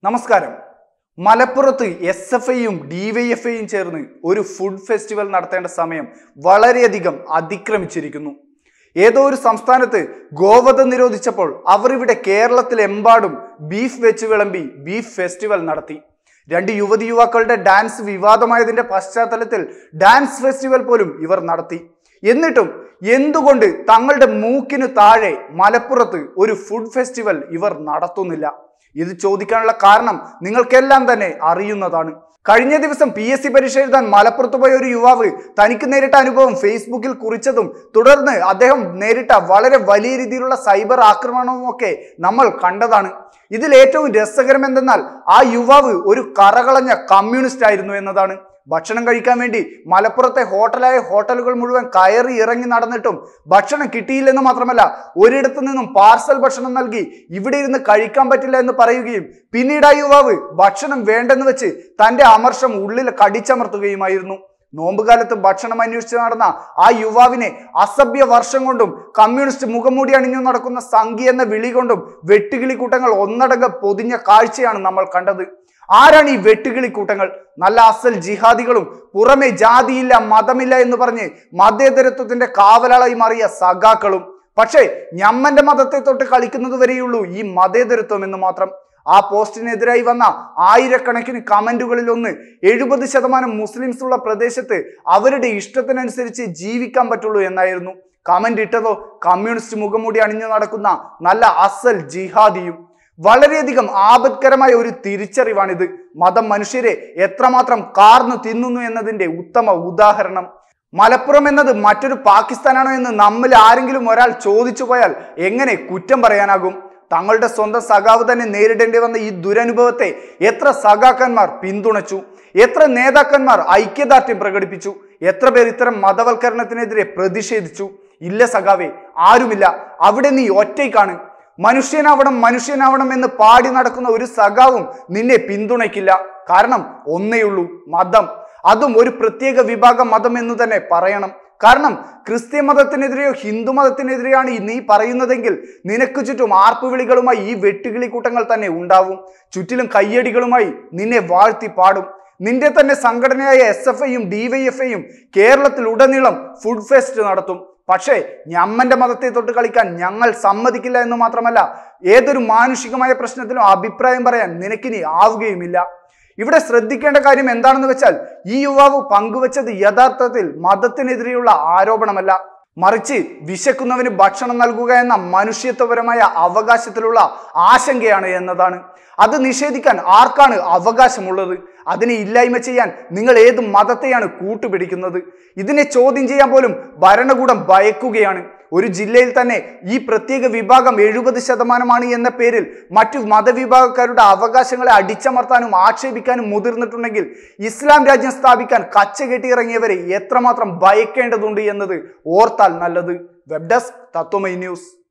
നമസ്കാരം മലപ്പുറത്ത് S F ഐയും ഡി വൈ എഫ് ഐയും ചേർന്ന് ഒരു ഫുഡ് ഫെസ്റ്റിവൽ നടത്തേണ്ട സമയം വളരെയധികം അതിക്രമിച്ചിരിക്കുന്നു ഏതോ ഒരു സംസ്ഥാനത്ത് ഗോവധം നിരോധിച്ചപ്പോൾ അവർ ഇവിടെ കേരളത്തിലെമ്പാടും ബീഫ് വെച്ച് വിളമ്പി ബീഫ് ഫെസ്റ്റിവൽ നടത്തി രണ്ട് യുവതി യുവാക്കളുടെ ഡാൻസ് വിവാദമായതിന്റെ പശ്ചാത്തലത്തിൽ ഡാൻസ് ഫെസ്റ്റിവൽ പോലും ഇവർ നടത്തി എന്നിട്ടും എന്തുകൊണ്ട് തങ്ങളുടെ മൂക്കിന് താഴെ മലപ്പുറത്ത് ഒരു ഫുഡ് ഫെസ്റ്റിവൽ ഇവർ നടത്തുന്നില്ല ഇത് ചോദിക്കാനുള്ള കാരണം നിങ്ങൾക്കെല്ലാം തന്നെ അറിയുന്നതാണ് കഴിഞ്ഞ ദിവസം പി എസ് സി പരീക്ഷ എഴുതാൻ മലപ്പുറത്ത് പോയ ഒരു യുവാവ് തനിക്ക് നേരിട്ട അനുഭവം ഫേസ്ബുക്കിൽ കുറിച്ചതും തുടർന്ന് അദ്ദേഹം നേരിട്ട വളരെ വലിയ രീതിയിലുള്ള സൈബർ ആക്രമണവും ഒക്കെ നമ്മൾ കണ്ടതാണ് ഇതിൽ ഏറ്റവും രസകരം എന്തെന്നാൽ ആ യുവാവ് ഒരു കറകളഞ്ഞ കമ്മ്യൂണിസ്റ്റ് ആയിരുന്നു എന്നതാണ് ഭക്ഷണം കഴിക്കാൻ വേണ്ടി മലപ്പുറത്തെ ഹോട്ടലായ ഹോട്ടലുകൾ മുഴുവൻ കയറി ഇറങ്ങി നടന്നിട്ടും ഭക്ഷണം കിട്ടിയില്ലെന്ന് മാത്രമല്ല ഒരിടത്തു നിന്നും പാർസൽ ഭക്ഷണം നൽകി ഇവിടെ ഇരുന്ന് കഴിക്കാൻ പറ്റില്ല എന്ന് പറയുകയും പിന്നീട് ആ യുവാവ് ഭക്ഷണം വേണ്ടെന്ന് വെച്ച് തന്റെ അമർഷം ഉള്ളിൽ കടിച്ചമർത്തുകയുമായിരുന്നു നോമ്പുകാലത്ത് ഭക്ഷണം അന്വേഷിച്ച് നടന്ന ആ യുവാവിനെ അസഭ്യ വർഷം കൊണ്ടും കമ്മ്യൂണിസ്റ്റ് മുഖംമൂടി അണിഞ്ഞു നടക്കുന്ന സംഘി എന്ന വിളി കൊണ്ടും വെട്ടുകിളി കൂട്ടങ്ങൾ ഒന്നടങ്കം പൊതിഞ്ഞ കാഴ്ചയാണ് നമ്മൾ കണ്ടത് ആരാണ് ഈ വെട്ടുകിളി കൂട്ടങ്ങൾ നല്ല അസൽ ജിഹാദികളും പുറമെ ജാതിയില്ല മതമില്ല എന്ന് പറഞ്ഞ് മതേതരത്വത്തിന്റെ കാവലാളായി മാറിയ സഖാക്കളും പക്ഷേ ഞമ്മന്റെ മതത്തെ തൊട്ട് കളിക്കുന്നത് വരെയുള്ളൂ ഈ മതേതരത്വം എന്ന് മാത്രം ആ പോസ്റ്റിനെതിരായി വന്ന ആയിരക്കണക്കിന് കമന്റുകളിൽ ഒന്ന് എഴുപത് ശതമാനം മുസ്ലിംസ് ഉള്ള പ്രദേശത്ത് അവരുടെ ഇഷ്ടത്തിനനുസരിച്ച് ജീവിക്കാൻ പറ്റുള്ളൂ എന്നായിരുന്നു കമന്റ് ഇട്ടതോ കമ്മ്യൂണിസ്റ്റ് മുഖംമൂടി അണിഞ്ഞു നടക്കുന്ന നല്ല അസൽ ജിഹാദിയും വളരെയധികം ആപത്കരമായ ഒരു തിരിച്ചറിവാണിത് മതം മനുഷ്യരെ എത്രമാത്രം കാർന്നു തിന്നുന്നു എന്നതിന്റെ ഉത്തമ ഉദാഹരണം മലപ്പുറം എന്നത് മറ്റൊരു പാകിസ്ഥാനാണോ എന്ന് നമ്മിൽ ആരെങ്കിലും ഒരാൾ ചോദിച്ചു പോയാൽ എങ്ങനെ കുറ്റം പറയാനാകും തങ്ങളുടെ സ്വന്തം സഖാവ് തന്നെ നേരിടേണ്ടി വന്ന ഈ ദുരനുഭവത്തെ എത്ര സഖാക്കന്മാർ പിന്തുണച്ചു എത്ര നേതാക്കന്മാർ ഐക്യദാർഢ്യം പ്രകടിപ്പിച്ചു എത്ര പേർ ഇത്തരം മതവൽക്കരണത്തിനെതിരെ പ്രതിഷേധിച്ചു ഇല്ല സഖാവേ ആരുമില്ല അവിടെ നീ ഒറ്റയ്ക്കാണ് മനുഷ്യനാവണം മനുഷ്യനാവണം എന്ന് പാടി നടക്കുന്ന ഒരു സഖാവും നിന്നെ പിന്തുണയ്ക്കില്ല കാരണം ഒന്നേയുള്ളൂ മതം അതും ഒരു പ്രത്യേക വിഭാഗം മതം എന്ന് തന്നെ പറയണം കാരണം ക്രിസ്ത്യൻ മതത്തിനെതിരെയോ ഹിന്ദു മതത്തിനെതിരെയാണ് ഈ നീ പറയുന്നതെങ്കിൽ നിനക്ക് ചുറ്റും ആർപ്പുവിളികളുമായി ഈ വെട്ടുകിളി കൂട്ടങ്ങൾ തന്നെ ഉണ്ടാവും ചുറ്റിലും കയ്യടികളുമായി നിന്നെ വാഴ്ത്തി പാടും നിന്റെ തന്നെ സംഘടനയായ എസ് എഫ് ഐയും ഡി വൈ എഫ് ഐയും കേരളത്തിൽ ഉടനീളം ഫുഡ് ഫെസ്റ്റ് നടത്തും പക്ഷേ ഞമ്മന്റെ മതത്തെ തൊട്ട് കളിക്കാൻ ഞങ്ങൾ സമ്മതിക്കില്ല എന്ന് മാത്രമല്ല ഏതൊരു മാനുഷികമായ പ്രശ്നത്തിലും അഭിപ്രായം പറയാൻ നിനക്കിനി ആവുകയുമില്ല ഇവിടെ ശ്രദ്ധിക്കേണ്ട കാര്യം എന്താണെന്ന് വെച്ചാൽ ഈ യുവാവ് പങ്കുവച്ചത് യഥാർത്ഥത്തിൽ മതത്തിനെതിരെയുള്ള ആരോപണമല്ല മറിച്ച് വിശക്കുന്നവന് ഭക്ഷണം നൽകുക എന്ന മനുഷ്യത്വപരമായ അവകാശത്തിലുള്ള ആശങ്കയാണ് എന്നതാണ് അത് നിഷേധിക്കാൻ ആർക്കാണ് അവകാശമുള്ളത് അതിനെ ഇല്ലായ്മ ചെയ്യാൻ നിങ്ങൾ ഏത് മതത്തെയാണ് കൂട്ടുപിടിക്കുന്നത് ഇതിനെ ചോദ്യം ചെയ്യാൻ പോലും ഭരണകൂടം ഭയക്കുകയാണ് ഒരു ജില്ലയിൽ തന്നെ ഈ പ്രത്യേക വിഭാഗം എഴുപത് ശതമാനമാണ് എന്ന പേരിൽ മറ്റു മതവിഭാഗക്കാരുടെ അവകാശങ്ങളെ അടിച്ചമർത്താനും ആക്ഷേപിക്കാനും മുതിർന്നിട്ടുണ്ടെങ്കിൽ ഇസ്ലാം രാജ്യം സ്ഥാപിക്കാൻ കച്ച കെട്ടിയിറങ്ങിയവരെ എത്രമാത്രം ഭയക്കേണ്ടതുണ്ട് എന്നത് ഓർത്താൽ നല്ലത് വെബ് ഡെസ്ക് തത്വമൈ ന്യൂസ്